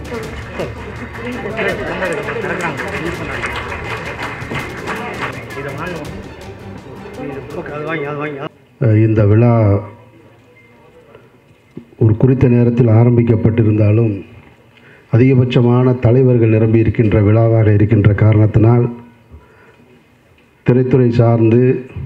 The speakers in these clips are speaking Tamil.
அஹ் இந்த விழா ஒரு குறித்த நேரத்தில் ஆரம்பிக்கப்பட்டிருந்தாலும் அதிகபட்சமான தலைவர்கள் நிரம்பி இருக்கின்ற விழாவாக இருக்கின்ற காரணத்தினால் திரைத்துறை சார்ந்து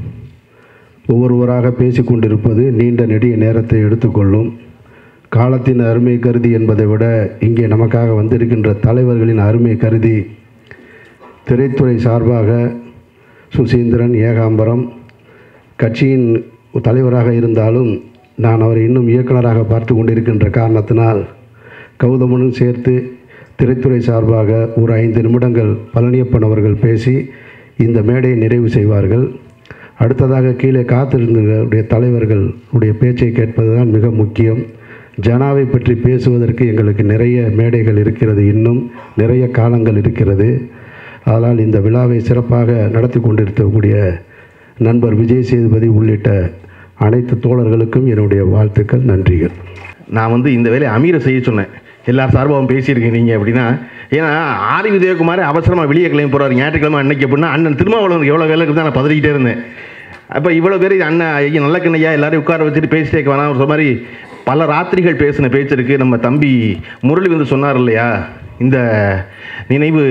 ஒவ்வொருவராக பேசிக்கொண்டிருப்பது நீண்ட நெடிய நேரத்தை எடுத்துக்கொள்ளும் காலத்தின் அருமை கருதி என்பதை விட இங்கே நமக்காக வந்திருக்கின்ற தலைவர்களின் அருமை கருதி திரைத்துறை சார்பாக சுசீந்திரன் ஏகாம்பரம் கட்சியின் தலைவராக இருந்தாலும் நான் அவரை இன்னும் இயக்குனராக பார்த்து கொண்டிருக்கின்ற காரணத்தினால் கௌதமனும் சேர்த்து திரைத்துறை சார்பாக ஒரு ஐந்து நிமிடங்கள் பழனியப்பன் பேசி இந்த மேடையை நிறைவு செய்வார்கள் அடுத்ததாக கீழே காத்திருந்தவருடைய தலைவர்கள் உடைய பேச்சை கேட்பதுதான் மிக முக்கியம் ஜனாவை பற்றி பேசுவதற்கு எங்களுக்கு நிறைய மேடைகள் இருக்கிறது இன்னும் நிறைய காலங்கள் இருக்கிறது அதனால் இந்த விழாவை சிறப்பாக நடத்தி கொண்டிருக்கக்கூடிய நண்பர் விஜய் சேதுபதி உள்ளிட்ட அனைத்து தோழர்களுக்கும் என்னுடைய வாழ்த்துக்கள் நன்றிகள் நான் வந்து இந்த வேலையை அமீரை செய்ய சொன்னேன் எல்லார் சார்பாகவும் பேசியிருக்கீங்க நீங்கள் அப்படின்னா ஏன்னா ஆரி உதயகுமார் அவசரமாக வெளியே கிளம்பி போகிறாரு ஞாயிற்றுக்கிழமை அன்னைக்கு அப்படின்னா அண்ணன் திருமாவளவனுக்கு எவ்வளோ வேலை இருக்குது நான் பதறிக்கிட்டே இருந்தேன் அப்போ இவ்வளோ பேர் அண்ணன் ஐயா நல்ல கண்ணையா எல்லாரையும் உட்கார வச்சுட்டு பேசிட்டே இருக்க வேணாம் சொன்ன மாதிரி பல ராத்திரிகள் பேசின பேச்சு இருக்கு நம்ம தம்பி முரளி வந்து சொன்னார் இல்லையா இந்த நினைவு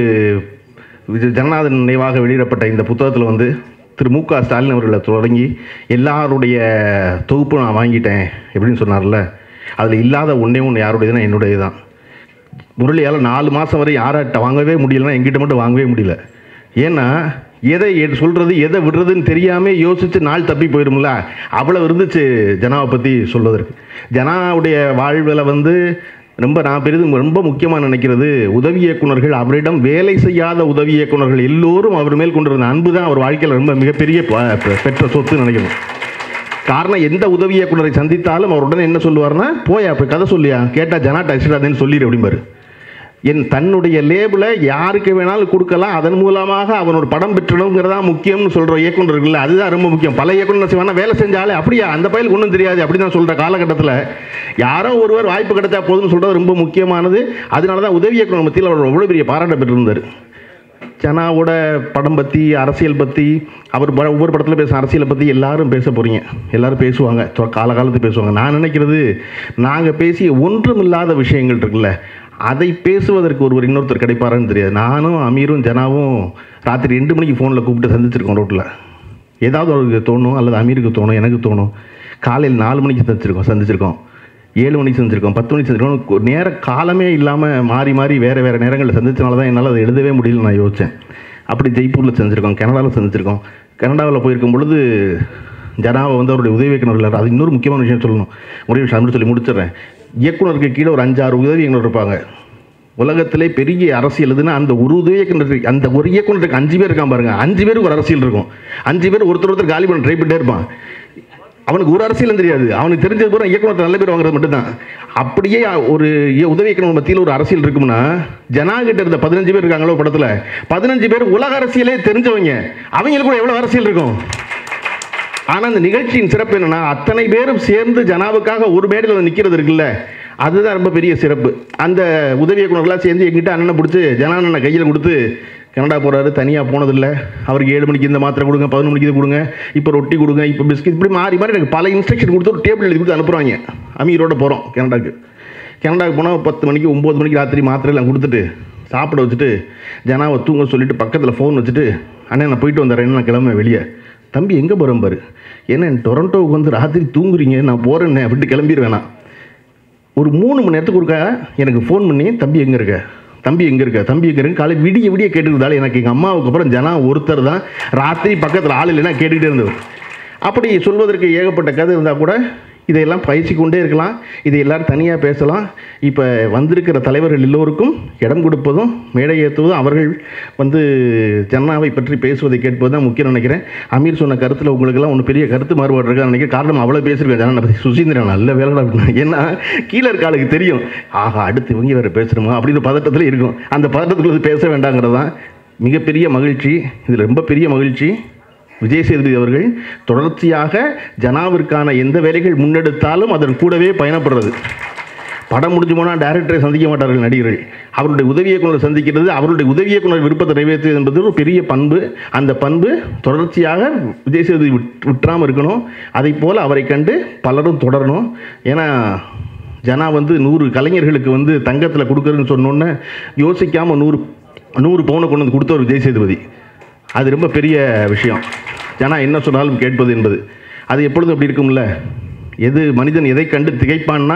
இது ஜனநாதன் நினைவாக வெளியிடப்பட்ட இந்த புத்தகத்தில் வந்து திரு மு க ஸ்டாலின் அவர்களை தொடங்கி எல்லாருடைய தொகுப்பும் நான் வாங்கிட்டேன் எப்படின்னு சொன்னார்ல அதில் இல்லாத ஒன்றே ஒன்று யாருடையதுன்னா என்னுடையது தான் முரளியால் நாலு மாதம் வரை யார்கிட்ட வாங்கவே முடியலன்னா எங்கிட்ட மட்டும் வாங்கவே முடியல ஏன்னா எதை எ- சொல்றது எதை விடுறதுன்னு தெரியாமல் யோசித்து நாள் தப்பி போயிடும்ல அவ்வளோ இருந்துச்சு ஜனாவை பற்றி சொல்வதற்கு ஜனாவுடைய வாழ்வில் வந்து ரொம்ப நான் பெரிதும் ரொம்ப முக்கியமாக நினைக்கிறது உதவி இயக்குனர்கள் அவரிடம் வேலை செய்யாத உதவி இயக்குனர்கள் எல்லோரும் அவர் மேல் கொண்டிருந்த அன்பு தான் அவர் வாழ்க்கையில் ரொம்ப மிகப்பெரிய ப- பெ- பெற்ற சொத்து நினைக்கணும் காரணம் எந்த உதவி இயக்குனரை சந்தித்தாலும் அவர் உடனே என்ன சொல்லுவார்னா போயா போய் கதை சொல்லியா கேட்டால் ஜனா டச்சிடாதேன்னு சொல்லிடு அப்படிம்பாரு என் தன்னுடைய லேபிளை யாருக்கு வேணாலும் கொடுக்கலாம் அதன் மூலமாக அவன் ஒரு படம் பெற்றணுங்கிறதா முக்கியம்னு சொல்கிற இயக்குனர்கள் அதுதான் ரொம்ப முக்கியம் பல இயக்குனர் செய்வானா வேலை செஞ்சாலே அப்படியா அந்த பயிலுக்கு ஒன்றும் தெரியாது அப்படி தான் சொல்கிற காலகட்டத்தில் யாரோ ஒருவர் வாய்ப்பு கிடைச்சா போதும்னு சொல்கிறது ரொம்ப முக்கியமானது அதனால தான் உதவி இயக்குனர் மத்தியில் அவர் அவ்வளோ பெரிய பாராட்ட பெற்றிருந்தார் ஜனாவோட படம் பற்றி அரசியல் பற்றி அவர் ப- ஒவ்வொரு படத்தில் பேச அரசியலை பற்றி எல்லாரும் பேச போகிறீங்க எல்லாரும் பேசுவாங்க தொ- காலகாலத்து பேசுவாங்க நான் நினைக்கிறது நாங்கள் பேசிய ஒன்றுமில்லாத விஷயங்கள் இருக்குல்ல அதை பேசுவதற்கு ஒருவர் இன்னொருத்தர் கிடைப்பாரான்னு தெரியாது நானும் அமீரும் ஜனாவும் ராத்திரி ரெண்டு மணிக்கு ஃபோனில் கூப்பிட்டு சந்திச்சிருக்கோம் ரோட்டில் ஏதாவது அவருக்கு தோணும் அல்லது அமீருக்கு தோணும் எனக்கு தோணும் காலையில் நாலு மணிக்கு சந்திச்சிருக்கோம் சந்திச்சிருக்கோம் ஏழு மணிக்கு செஞ்சுருக்கோம் பத்து மணிக்கு செஞ்சுருக்கோம் நேர காலமே இல்லாமல் மாறி மாறி வேறு வேறு நேரங்களில் சந்திச்சனால தான் என்னால் அதை எழுதவே முடியல நான் யோசித்தேன் அப்படி ஜெய்ப்பூரில் செஞ்சுருக்கோம் கனடாவில் செஞ்சுருக்கோம் கனடாவில் போயிருக்கும் பொழுது ஜனாவை வந்து அவருடைய உதவி இயக்குனர் அது இன்னொரு முக்கியமான விஷயம் சொல்லணும் ஒரே விஷயம் அப்படின்னு சொல்லி முடிச்சிடுறேன் இயக்குனருக்கு கீழே ஒரு அஞ்சாறு உதவி இயக்குனர் இருப்பாங்க உலகத்திலே பெரிய அரசியல் எதுன்னா அந்த ஒரு உதவி இயக்குனர் அந்த ஒரு இயக்குனருக்கு அஞ்சு பேர் இருக்கான் பாருங்க அஞ்சு பேருக்கு ஒரு அரசியல் இருக்கும் அஞ்சு பேர் ஒருத்தர் ஒருத்தர் காலி பண்ண ட்ரை பண்ணிட்டே இருப்பான் அவனுக்கு ஒரு அரசியலும் தெரியாது அவனுக்கு தெரிஞ்சது பூரா இயக்குனர் நல்ல பேர் வாங்குறது மட்டும்தான் அப்படியே ஒரு இய- உதவி இயக்குனர் மத்தியில் ஒரு அரசியல் இருக்கும்னா ஜனாகிட்ட இருந்த பதினஞ்சு பேர் இருக்காங்களோ படத்தில் பதினஞ்சு பேர் உலக அரசியலே தெரிஞ்சவங்க அவங்களுக்கு கூட எவ்வளோ அரசியல் இருக்கும் ஆனால் அந்த நிகழ்ச்சியின் சிறப்பு என்னன்னா அத்தனை பேரும் சேர்ந்து ஜனாவுக்காக ஒரு மேடையில் வந்து நிற்கிறது இருக்குல்ல அதுதான் ரொம்ப பெரிய சிறப்பு அந்த உதவி இயக்குனர்களாக சேர்ந்து எங்கிட்ட அண்ணனை பிடிச்சி ஜனா அண்ணனை கையில் கொடுத்து கனடா போகிறாரு தனியாக போனதில்லை அவருக்கு ஏழு மணிக்கு இந்த மாத்திரை கொடுங்க பதினொன்று மணிக்கு இது கொடுங்க இப்போ ரொட்டி கொடுங்க இப்போ பிஸ்கட் இப்படி மாறி மாறி எனக்கு பல இன்ஸ்ட்ரக்ஷன் கொடுத்து ஒரு டேபிள் எழுதி கொடுத்து அனுப்புகிறாங்க அமீரோட போகிறோம் கனடாக்கு கனடாக்கு போனால் பத்து மணிக்கு ஒம்பது மணிக்கு ராத்திரி மாத்திரை எல்லாம் கொடுத்துட்டு சாப்பிட வச்சுட்டு ஜனாவை தூங்க சொல்லிட்டு பக்கத்தில் ஃபோன் வச்சுட்டு அண்ணே நான் போயிட்டு வந்துடுறேன் நான் கிளம்ப வெளியே தம்பி எங்கே போகிறேன் பாரு ஏன்னா டொரண்டோவுக்கு வந்து ராத்திரி தூங்குறீங்க நான் போகிறேன்னே அப்படின்ட்டு கிளம்பிடுவேன் நான் ஒரு மூணு மணி நேரத்துக்கு ஒருக்கா எனக்கு ஃபோன் பண்ணி தம்பி எங்கே இருக்க தம்பி எங்கே இருக்க தம்பி எங்கே இருக்கு காலை விடிய விடிய கேட்டுக்கிறதால எனக்கு எங்கள் அம்மாவுக்கு அப்புறம் ஜனா ஒருத்தர் தான் ராத்திரி பக்கத்தில் ஆள் இல்லைன்னா கேட்டுக்கிட்டே இருந்தது அப்படி சொல்வதற்கு ஏகப்பட்ட கதை இருந்தால் கூட இதையெல்லாம் பயிற்சி கொண்டே இருக்கலாம் இதை எல்லாரும் தனியாக பேசலாம் இப்போ வந்திருக்கிற தலைவர்கள் எல்லோருக்கும் இடம் கொடுப்பதும் மேடை ஏற்றுவதும் அவர்கள் வந்து ஜன்னாவை பற்றி பேசுவதை கேட்பது தான் முக்கியம் நினைக்கிறேன் அமீர் சொன்ன கருத்தில் உங்களுக்கெல்லாம் ஒன்று பெரிய கருத்து மாறுபாடு இருக்கா நினைக்கிறேன் காரணம் அவ்வளோ பேசியிருக்கேன் ஜனா பற்றி சுசீந்திரன் நல்ல வேலைடா அப்படின்னா ஏன்னா கீழே இருக்க ஆளுக்கு தெரியும் ஆஹா அடுத்து இவங்க வேறு பேசணுமா அப்படின்னு பதட்டத்தில் இருக்கும் அந்த பதட்டத்தில் பேச வேண்டாங்கிறது தான் மிகப்பெரிய மகிழ்ச்சி இதில் ரொம்ப பெரிய மகிழ்ச்சி விஜய் சேதுபதி அவர்கள் தொடர்ச்சியாக ஜனாவிற்கான எந்த வேலைகள் முன்னெடுத்தாலும் அதன் கூடவே பயணப்படுறது படம் முடிஞ்சு போனால் டேரக்டரை சந்திக்க மாட்டார்கள் நடிகர்கள் அவருடைய உதவி இயக்குனரை சந்திக்கிறது அவருடைய உதவி இயக்குனர் விருப்பத்தை நிறைவேற்றுவது என்பது ஒரு பெரிய பண்பு அந்த பண்பு தொடர்ச்சியாக விஜய் சேதுபதி விட் விட்டுறாமல் இருக்கணும் அதை போல் அவரை கண்டு பலரும் தொடரணும் ஏன்னா ஜனா வந்து நூறு கலைஞர்களுக்கு வந்து தங்கத்தில் கொடுக்குறதுன்னு சொன்னோன்னே யோசிக்காமல் நூறு நூறு பவுனை கொண்டு வந்து கொடுத்தவர் விஜய் சேதுபதி அது ரொம்ப பெரிய விஷயம் ஜனா என்ன சொன்னாலும் கேட்பது என்பது அது எப்பொழுதும் அப்படி இருக்கும்ல எது மனிதன் எதை கண்டு திகைப்பான்னா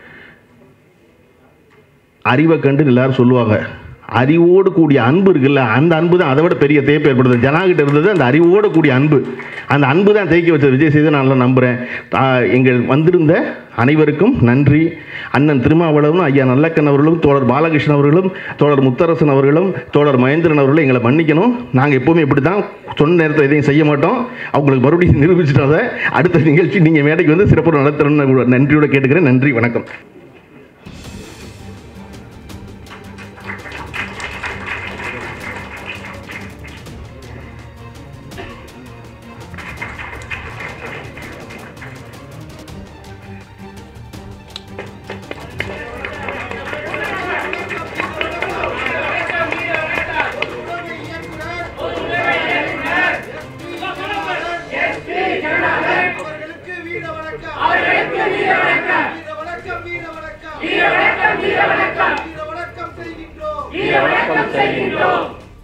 அறிவை கண்டு எல்லாரும் சொல்லுவாங்க அறிவோடு கூடிய அன்பு இருக்குல்ல அந்த அன்பு தான் அதை விட பெரிய தேய்ப்பு ஏற்படுது ஜனாகிட்ட இருந்தது அந்த அறிவோடு கூடிய அன்பு அந்த அன்பு தான் தேய்க்க வச்சது விஜய் சேது நான் நல்லா நம்புகிறேன் தா- எங்கள் வந்திருந்த அனைவருக்கும் நன்றி அண்ணன் திருமாவளவனும் ஐயா நல்லக்கன் அவர்களும் தோழர் பாலகிருஷ்ணன் அவர்களும் தோழர் முத்தரசன் அவர்களும் தோழர் மகேந்திரன் அவர்களும் எங்களை மன்னிக்கணும் நாங்கள் எப்போவுமே இப்படி தான் சொன்ன நேரத்தில் எதையும் செய்ய மாட்டோம் அவங்களுக்கு மறுபடியும் நிரூபிச்சிட்டோம் அதை அடுத்த நிகழ்ச்சி நீங்கள் மேடைக்கு வந்து சிறப்பு நடத்தணும்னு நன்றியோட கேட்டுக்கிறேன் நன்றி வணக்கம் அவர்களுக்கு வீர வணக்கம் அவர்களுக்கு வீர வணக்கம் வீர வணக்கம் வீர வணக்கம் வீர வணக்கம் வீர வணக்கம் வீர வணக்கம் செய்கின்றோம் வீர வணக்கம் செய்கின்றோம்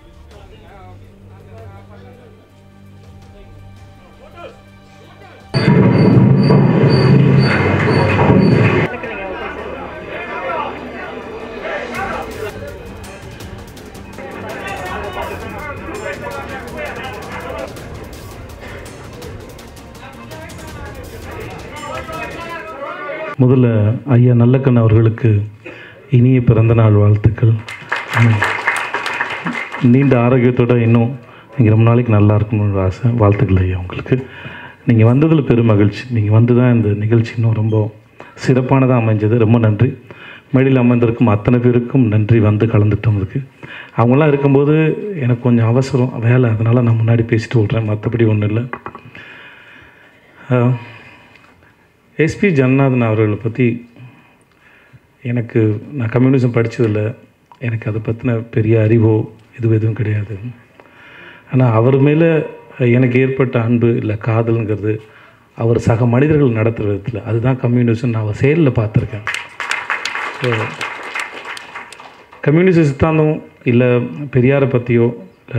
முதல்ல ஐயா நல்லக்கண் அவர்களுக்கு இனிய பிறந்தநாள் வாழ்த்துக்கள் ம். நீண்ட ஆரோக்கியத்தோட இன்னும் நீங்கள் ரொம்ப நாளைக்கு நல்லா இருக்கணும்னு ஆசை வாழ்த்துக்கள் ஐயா உங்களுக்கு நீங்கள் வந்ததில் பெரும் மகிழ்ச்சி நீங்கள் வந்து தான் இந்த நிகழ்ச்சி இன்னும் ரொம்ப சிறப்பானதாக அமைஞ்சது ரொம்ப நன்றி மேடையில் அமர்ந்திருக்கும் அத்தனை பேருக்கும் நன்றி வந்து கலந்துட்டோம் அவங்களாம் இருக்கும்போது எனக்கு கொஞ்சம் அவசரம் வேலை அதனால் நான் முன்னாடி பேசிட்டு விட்றேன் மற்றபடி ஒன்றும் இல்லை ஆஹ், எஸ்பி ஜன்னாதன் அவர்களை பற்றி எனக்கு நான் கம்யூனிசம் படித்ததில்ல எனக்கு அதை பற்றின பெரிய அறிவோ இது எதுவும் கிடையாது ஆனால் அவர் மேலே எனக்கு ஏற்பட்ட அன்பு இல்லை காதலுங்கிறது அவர் சக மனிதர்கள் நடத்துகிற விதத்தில் அதுதான் கம்யூனிசம் நான் அவர் செயலில் பார்த்துருக்கேன் ஸோ கம்யூனிச சித்தாந்தம் இல்லை பெரியாரை பற்றியோ இல்லை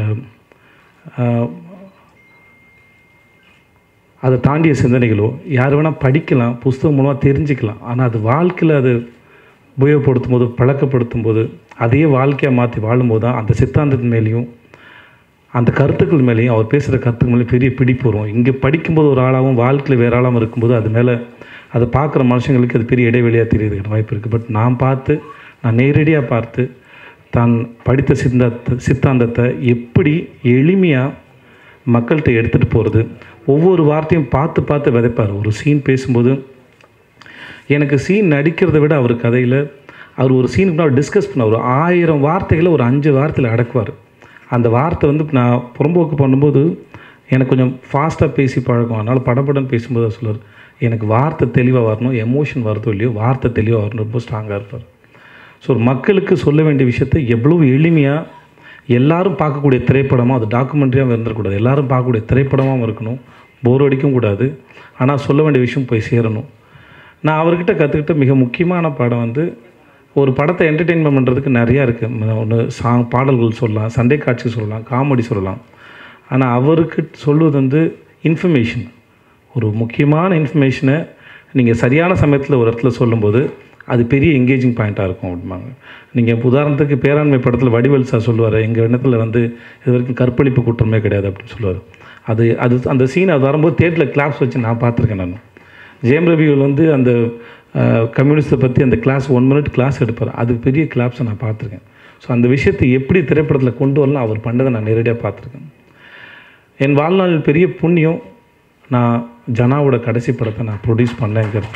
அதை தாண்டிய சிந்தனைகளோ யார் வேணால் படிக்கலாம் புஸ்தகம் மூலமாக தெரிஞ்சுக்கலாம் ஆனால் அது வாழ்க்கையில் அது உபயோகப்படுத்தும் போது பழக்கப்படுத்தும் போது அதையே வாழ்க்கையாக மாற்றி வாழும்போது தான் அந்த சித்தாந்தத்தின் மேலேயும் அந்த கருத்துக்கள் மேலேயும் அவர் பேசுகிற கருத்துக்கள் மேலே பெரிய பிடிப்பு வரும் இங்கே படிக்கும்போது ஒரு ஆளாகவும் வாழ்க்கையில் வேற ஆளாகவும் இருக்கும்போது அது மேலே அதை பார்க்குற மனுஷங்களுக்கு அது பெரிய இடைவெளியாக தெரியுதுக்கான வாய்ப்பு இருக்குது பட் நான் பார்த்து நான் நேரடியாக பார்த்து தான் படித்த சித்தாந்த சித்தாந்தத்தை எப்படி எளிமையாக மக்கள்கிட்ட எடுத்துகிட்டு போகிறது ஒவ்வொரு வார்த்தையும் பார்த்து பார்த்து விதைப்பார் ஒரு சீன் பேசும்போது எனக்கு சீன் நடிக்கிறதை விட அவர் கதையில் அவர் ஒரு சீனுக்கு நான் டிஸ்கஸ் பண்ண ஒரு ஆயிரம் வார்த்தைகளை ஒரு அஞ்சு வார்த்தையில் அடக்குவார் அந்த வார்த்தை வந்து நான் புறம்போக்கு பண்ணும்போது எனக்கு கொஞ்சம் ஃபாஸ்ட்டாக பேசி பழக்கம் அதனால் படப்படன்னு பேசும்போது அவர் சொல்லுவார் எனக்கு வார்த்தை தெளிவாக வரணும் எமோஷன் வருதோ இல்லையோ வார்த்தை தெளிவாக வரணும் ரொம்ப ஸ்ட்ராங்காக இருப்பார் ஸோ மக்களுக்கு சொல்ல வேண்டிய விஷயத்தை எவ்வளவு எளிமையாக எல்லாரும் பார்க்கக்கூடிய திரைப்படமாக அது டாக்குமெண்ட்ரியாக இருந்துடக்கூடாது எல்லாரும் பார்க்கக்கூடிய திரைப்படமாகவும் இருக்கணும் போர் அடிக்கவும் கூடாது ஆனால் சொல்ல வேண்டிய விஷயம் போய் சேரணும் நான் அவர்கிட்ட கற்றுக்கிட்ட மிக முக்கியமான பாடம் வந்து ஒரு படத்தை என்டர்டெயின்மெண்ட் பண்ணுறதுக்கு நிறையா இருக்குது ஒன்று சாங் பாடல்கள் சொல்லலாம் சண்டை காட்சி சொல்லலாம் காமெடி சொல்லலாம் ஆனால் அவருக்கு சொல்லுவது வந்து இன்ஃபர்மேஷன் ஒரு முக்கியமான இன்ஃபர்மேஷனை நீங்கள் சரியான சமயத்தில் ஒரு இடத்துல சொல்லும்போது அது பெரிய எங்கேஜிங் பாயிண்ட்டாக இருக்கும் அப்படிம்பாங்க நீங்கள் உதாரணத்துக்கு பேராண்மை படத்தில் வடிவேல் சார் சொல்லுவார் எங்கள் இடத்துல வந்து இது வரைக்கும் கற்பழிப்பு குற்றமே கிடையாது அப்படின்னு சொல்லுவார் அது அது அந்த சீன் அது வரும்போது தேட்டரில் கிளாப்ஸ் வச்சு நான் பார்த்துருக்கேன் நான் ஜெயம் ரவிகள் வந்து அந்த கம்யூனிஸ்ட்டை பற்றி அந்த கிளாஸ் ஒன் மினிட் கிளாஸ் எடுப்பார் அதுக்கு பெரிய கிளாப்ஸை நான் பார்த்துருக்கேன் ஸோ அந்த விஷயத்தை எப்படி திரைப்படத்தில் கொண்டு வரலாம் அவர் பண்ணதை நான் நேரடியாக பார்த்துருக்கேன் என் வாழ்நாளில் பெரிய புண்ணியம் நான் ஜனாவோட கடைசி படத்தை நான் ப்ரொடியூஸ் பண்ணேங்கிறது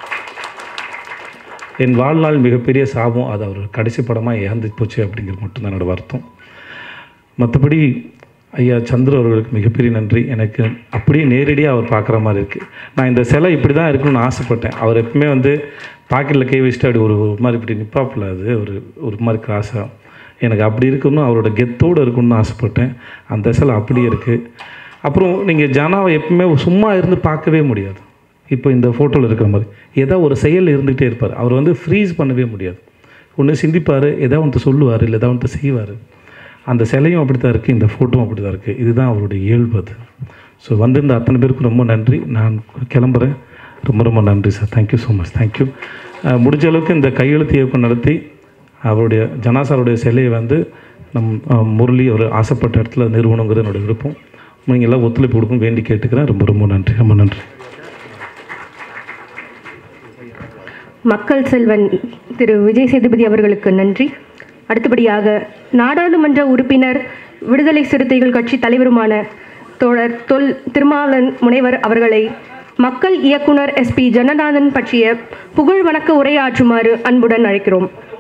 என் வாழ்நாள் மிகப்பெரிய சாபம் அது அவர் கடைசி படமாக இறந்து போச்சு அப்படிங்கிறது மட்டும்தான் என்னோட வருத்தம் மற்றபடி ஐயா சந்திர அவர்களுக்கு மிகப்பெரிய நன்றி எனக்கு அப்படியே நேரடியாக அவர் பார்க்குற மாதிரி இருக்குது நான் இந்த சிலை இப்படி தான் இருக்கணும்னு ஆசைப்பட்டேன் அவர் எப்பவுமே வந்து பாக்கெட்டில் கை வச்சுட்டு அப்படி ஒரு ஒரு மாதிரி இப்படி நிப்பாப்பில் அது ஒரு ஒரு மாதிரி கிராஸாக எனக்கு அப்படி இருக்கணும் அவரோட கெத்தோடு இருக்கணும்னு ஆசைப்பட்டேன் அந்த சிலை அப்படியே இருக்குது அப்புறம் நீங்கள் ஜனாவை எப்பவுமே சும்மா இருந்து பார்க்கவே முடியாது இப்போ இந்த ஃபோட்டோவில் இருக்கிற மாதிரி ஏதோ ஒரு செயல் இருந்துகிட்டே இருப்பார் அவர் வந்து ஃப்ரீஸ் பண்ணவே முடியாது ஒன்று சிந்திப்பார் ஏதோ ஒன்று சொல்லுவார் இல்லை ஏதாவது ஒன்று செய்வார் அந்த சிலையும் அப்படி தான் இருக்குது இந்த ஃபோட்டோவும் அப்படி தான் இருக்குது இதுதான் அவருடைய இயல்பு அது ஸோ வந்திருந்த அத்தனை பேருக்கும் ரொம்ப நன்றி நான் கிளம்புறேன் ரொம்ப ரொம்ப நன்றி sir thank you so much thank you முடிஞ்ச அளவுக்கு இந்த கையெழுத்து இயக்கம் நடத்தி அவருடைய ஜனாசாருடைய சிலையை வந்து நம் அஹ், முரளி அவர் ஆசைப்பட்ட இடத்துல நிறுவனங்கிறது என்னோட விருப்பம் நீங்கள் எல்லாம் ஒத்துழைப்பு கொடுக்கும் வேண்டி கேட்டுக்கிறேன் ரொம்ப ரொம்ப நன்றி ரொம்ப நன்றி மக்கள் செல்வன் திரு விஜய் சேதுபதி அவர்களுக்கு நன்றி அடுத்தபடியாக நாடாளுமன்ற உறுப்பினர் விடுதலை சிறுத்தைகள் கட்சி தலைவருமான தோழர் தொல் திருமாவளன் முனைவர் அவர்களை மக்கள் இயக்குனர் எஸ்பி ஜனநாதன் பற்றிய புகழ் வணக்க உரையாற்றுமாறு அன்புடன் அழைக்கிறோம்